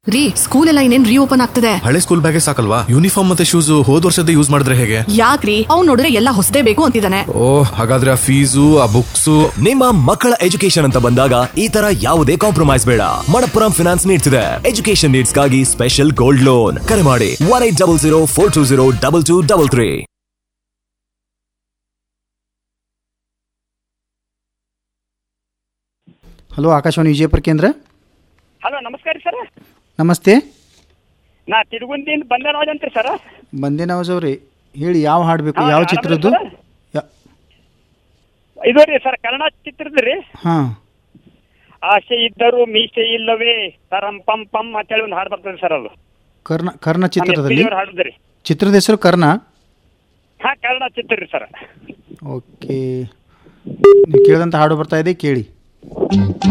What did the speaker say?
ರೀ ಸ್ಕೂಲ್ ಎಲ್ಲ ಇನ್ನೇನ್ ರೀಓಪನ್ ಆಗ್ತದೆ ಹಳೆ ಸ್ಕೂಲ್ ಬ್ಯಾಗೇ ಸಾಕಲ್ವಾ ಯೂನಿಫಾರ್ಮ್ ಮತ್ತೆ ಶೂಸ್ ಹೋದ್ ವರ್ಷದ ಯೂಸ್ ಮಾಡಿದ್ರೆ ಹೇಗೆ ಯಾಕ್ರಿ ಅವ್ನ್ ನೋಡಿದ್ರೆ ಎಲ್ಲ ಹೊಸದೇ ಬೇಕು ಅಂತಿದ್ದಾನೆ ಓ ಹಾಗಾದ್ರೆ ಆ ಫೀಸು ಆ ಬುಕ್ಸು ನಿಮ್ಮ ಮಕ್ಕಳ ಎಜುಕೇಶನ್ ಅಂತ ಬಂದಾಗ ಈ ತರ ಯಾವುದೇ ಕಾಂಪ್ರಮೈಸ್ ಬೇಡ ಮಣಪ್ಪುರಂ ಫಿನಾನ್ಸ್ ನೀಡ್ತಿದೆ ಎಜುಕೇಶನ್ ನೀಡ್ಸ್ಗಾಗಿ ಸ್ಪೆಷಲ್ ಗೋಲ್ಡ್ ಲೋನ್ ಕರೆ ಮಾಡಿ one eight double zero four two zero double two double three hello Akashvani Vijayapura ಕೇಂದ್ರ ಹಲೋ ನಮಸ್ಕಾರ ಸರ್ ನಮಸ್ತೆ ನಾ ತಿರುಗುಂದಿಯಿಂದ ಬಂದೆ ನೋಡಂತ್ರಿ ಸರ್ ಬಂದೆ ನವಾಜ್ ಅವ್ರಿ ಹೇಳಿ ಯಾವ ಹಾಡಬೇಕು ಹಾ, ಯಾವ ಆರಾಮದಿರಿ ಚಿತ್ರದ್ದು ಸರ್? ಯಾ- ಇದು ರೀ ಸರ್ ಕನ್ನಡ ಚಿತ್ರದ ರೀ ಹಾಂ ಆಸೆ ಇದ್ದರೂ ಮೀಸೆ ಇಲ್ಲವೇ ತರಂ ಪಂ ಪಂ ಅಂತೇಳಿ ಒಂದು ಹಾಡು ಬರ್ತದೆ ಸರ್ ಅದು ಕರ್ಣ ಕರ್ಣ ನಮ್ಮ ಚಿತ್ರದಲ್ಲಿ ಅವ್ರು ಹಾಡುದ್ರಿ ಚಿತ್ರದ ಹೆಸರು ಕರ್ಣ ಹಾ ಕನ್ನಡ ಚಿತ್ರ ರೀ ಸರ್ ಓಕೆ ನೀವು ಕೇಳಿದಂಥ ಹಾಡು ಬರ್ತಾ ಇದೆ ಕೇಳಿ